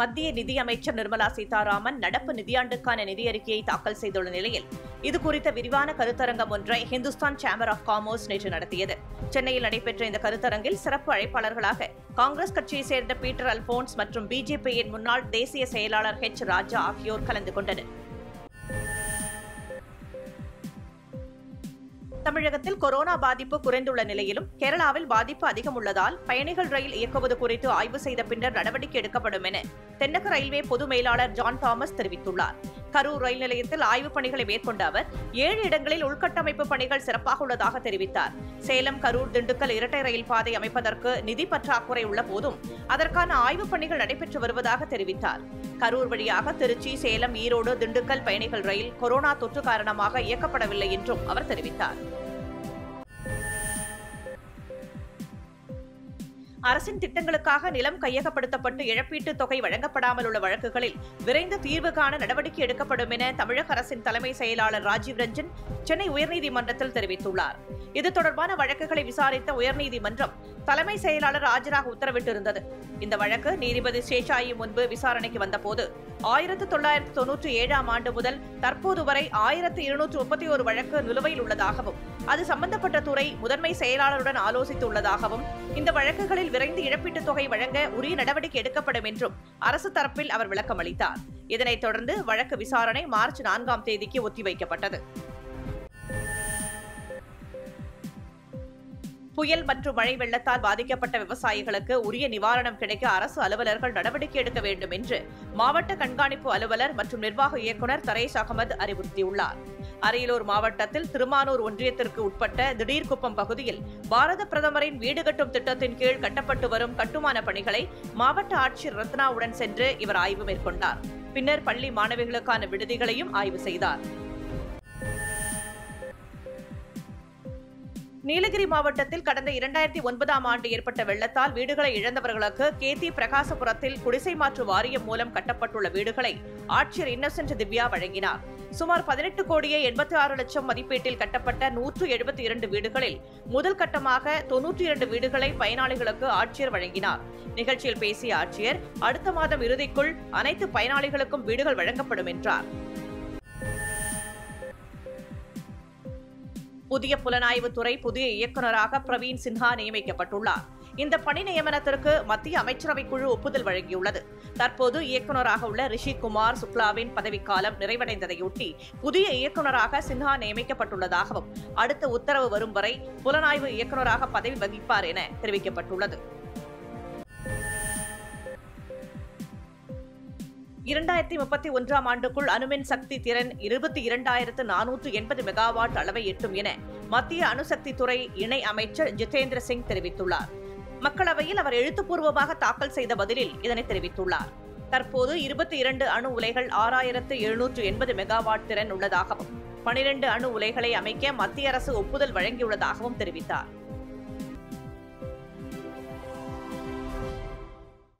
மத்திய நிதியமைச்சர் நிர்மலா சீதாராமன் நடப்பு நிதியாண்டுக்கான நிதி அறிக்கையை தாக்கல் செய்துள்ள நிலையில் இது குறித்த விரிவான கருத்தரங்கம் ஒன்றை ஹிந்துஸ்தான் சேம்பர் ஆஃப் காமர்ஸ் நேற்று நடத்தியது சென்னையில் நடைபெற்ற இந்த கருத்தரங்கில் சிறப்பு அழைப்பாளர்களாக காங்கிரஸ் கட்சியைச் சேர்ந்த பீட்டர் அல்போன்ஸ் மற்றும் பிஜேபியின் முன்னாள் தேசிய செயலாளர் ஹெச் ராஜா ஆகியோர் கலந்து கொண்டனர் தமிழகத்தில் கொரோனா பாதிப்பு குறைந்துள்ள நிலையிலும் கேரளாவில் பாதிப்பு அதிகம் உள்ளதால் பயணிகள் ரயில் இயக்குவது குறித்து ஆய்வு செய்த பின்னர் நடவடிக்கை எடுக்கப்படும் என தென்னக ரயில்வே பொது மேலாளர் ஜான் தாமஸ் தெரிவித்துள்ளார் கரூர் ரயில் நிலையத்தில் ஆய்வுப் பணிகளை மேற்கொண்ட அவர் ஏழு இடங்களில் உள்கட்டமைப்பு பணிகள் சிறப்பாக உள்ளதாக தெரிவித்தார் சேலம் கரூர் திண்டுக்கல் இரட்டை ரயில் பாதை அமைப்பதற்கு நிதி பற்றாக்குறை உள்ள போதும் அதற்கான ஆய்வுப் பணிகள் நடைபெற்று வருவதாக தெரிவித்தார் கரூர் வழியாக திருச்சி சேலம் ஈரோடு திண்டுக்கல் பயணிகள் ரயில் கொரோனா தொற்று காரணமாக இயக்கப்படவில்லை என்றும் அவர் தெரிவித்தார் அரசின் திட்டங்களுக்காக நிலம் கையகப்படுத்தப்பட்டு இழப்பீட்டுத் தொகை வழங்கப்படாமல் உள்ள வழக்குகளில் விரைந்து தீர்வு காண நடவடிக்கை எடுக்கப்படும் என தமிழக அரசின் தலைமை செயலாளர் ராஜீவ் ரஞ்சன் சென்னை உயர்நீதிமன்றத்தில் தெரிவித்துள்ளார் இது தொடர்பான வழக்குகளை விசாரித்த உயர்நீதிமன்றம் தலைமை செயலாளர் ஆஜராக உத்தரவிட்டிருந்தது இந்த வழக்கு நீதிபதி சேஷாயி முன்பு விசாரணைக்கு வந்தபோது ஆயிரத்து தொள்ளாயிரத்து தொன்னூற்றி ஏழாம் ஆண்டு முதல் தற்போது வரை ஆயிரத்து இருநூற்று முப்பத்தி ஒரு வழக்கு நிலுவையில் உள்ளதாகவும் அது சம்பந்தப்பட்ட துறை முதன்மை செயலாளருடன் ஆலோசித்துள்ளதாகவும் இந்த வழக்குகளில் விரைந்து இழப்பீட்டுத் தொகை வழங்க உரிய நடவடிக்கை எடுக்கப்படும் என்றும் அரசு தரப்பில் அவர் விளக்கம் அளித்தார் இதனைத் தொடர்ந்து வழக்கு விசாரணை மார்ச் நான்காம் தேதிக்கு ஒத்திவைக்கப்பட்டது புயல் மற்றும் மழை வெள்ளத்தால் பாதிக்கப்பட்ட விவசாயிகளுக்கு உரிய நிவாரணம் கிடைக்க அரசு அலுவலர்கள் நடவடிக்கை எடுக்க வேண்டும் என்று மாவட்ட கண்காணிப்பு அலுவலர் மற்றும் நிர்வாக இயக்குநர் தரேஷ் அகமது அறிவுறுத்தியுள்ளார் அரியலூர் மாவட்டத்தில் திருமானூர் ஒன்றியத்திற்கு உட்பட்ட திடீர்குப்பம் பகுதியில் பாரத பிரதமரின் வீடு கட்டும் திட்டத்தின் கீழ் கட்டப்பட்டு வரும் கட்டுமான பணிகளை மாவட்ட ஆட்சியர் ரத்னாவுடன் சென்று இவர் ஆய்வு மேற்கொண்டார் பின்னர் பள்ளி மாணவிகளுக்கான விடுதிகளையும் ஆய்வு செய்தார் நீலகிரி மாவட்டத்தில் கடந்த இரண்டாயிரத்தி ஒன்பதாம் ஆண்டு ஏற்பட்ட வெள்ளத்தால் வீடுகளை இழந்தவர்களுக்கு கேத்தி பிரகாசபுரத்தில் குடிசை மாற்று வாரியம் மூலம் கட்டப்பட்டுள்ள வீடுகளை ஆட்சியர் இன்னசென்ட் திவ்யா வழங்கினார் சுமார் பதினெட்டு கோடியே எண்பத்தி ஆறு லட்சம் மதிப்பீட்டில் கட்டப்பட்ட நூற்று எழுபத்தி இரண்டு வீடுகளில் முதல் கட்டமாக தொன்னூற்றி இரண்டு வீடுகளை பயனாளிகளுக்கு ஆட்சியர் வழங்கினார் நிகழ்ச்சியில் பேசிய ஆட்சியர் அடுத்த மாதம் இறுதிக்குள் அனைத்து பயனாளிகளுக்கும் வீடுகள் வழங்கப்படும் என்றார் புதிய புலனாய்வுத்துறை புதிய இயக்குநராக பிரவீன் சின்ஹா நியமிக்கப்பட்டுள்ளார் இந்த பணி நியமனத்திற்கு மத்திய அமைச்சரவை குழு ஒப்புதல் வழங்கியுள்ளது தற்போது இயக்குநராக உள்ள ரிஷி குமார் சுக்லாவின் பதவிக்காலம் நிறைவடைந்ததையொட்டி புதிய இயக்குநராக சின்ஹா நியமிக்கப்பட்டுள்ளதாகவும் அடுத்த உத்தரவு வரும் வரை புலனாய்வு இயக்குநராக பதவி வகிப்பார் என தெரிவிக்கப்பட்டுள்ளது இரண்டாயிரத்தி முப்பத்தி ஒன்றாம் ஆண்டுக்குள் அணுமின் சக்தி திறன் இருபத்தி இரண்டாயிரத்து நானூற்று எண்பது மெகாவாட் அளவை எட்டும் என மத்திய அணுசக்தி துறை இணை அமைச்சர் ஜிதேந்திர சிங் தெரிவித்துள்ளார் மக்களவையில் அவர் எழுத்துப்பூர்வமாக தாக்கல் செய்த பதிலில் இதனை தெரிவித்துள்ளார் தற்போது இருபத்தி இரண்டு அணு உலைகள் ஆறாயிரத்து எழுநூற்று எண்பது மெகாவாட் திறன் உள்ளதாகவும் பனிரெண்டு அணு உலைகளை அமைக்க மத்திய அரசு ஒப்புதல் வழங்கியுள்ளதாகவும் தெரிவித்தார்